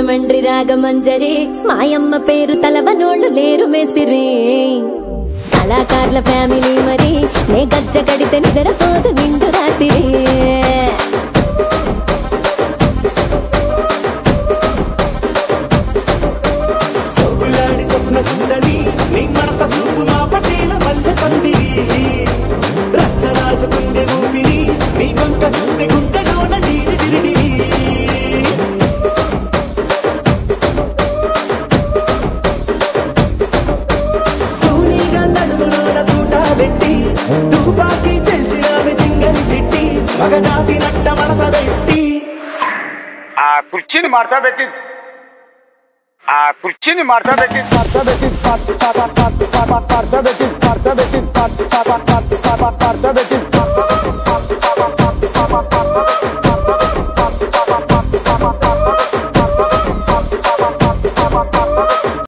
రాజమండ్రి రాగమంజరి మాయమ్మ పేరు తలవనోళ్ళు లేరు మేస్తిరి కళాకారుల ఫ్యామిలీ మరి నే గజ్జ కడితే నిద్రపోదు నిండు రాత్రి సొగులాడి స్వప్న సుందరి నీ మడత చూపు మా పటేల మల్లె పందిరి రచ్చరాజ గుండె ఊపిరి నీ వంక చూస్తే గుండెలోన డీరి డిరిడిరి తూనీగా నడుములోన తూట పెట్టి తుపాకి పెంచి ఆమె తింగని చిట్టి మగజాతి నట్ట మడత పెట్టి ఆ కుర్చీని మార్చా పెట్టి ఆ కుర్చీని మార్చా పెట్టి మార్చా పెట్టి మార్చా పెట్టి మార్చా పెట్టి మార్చా పెట్టి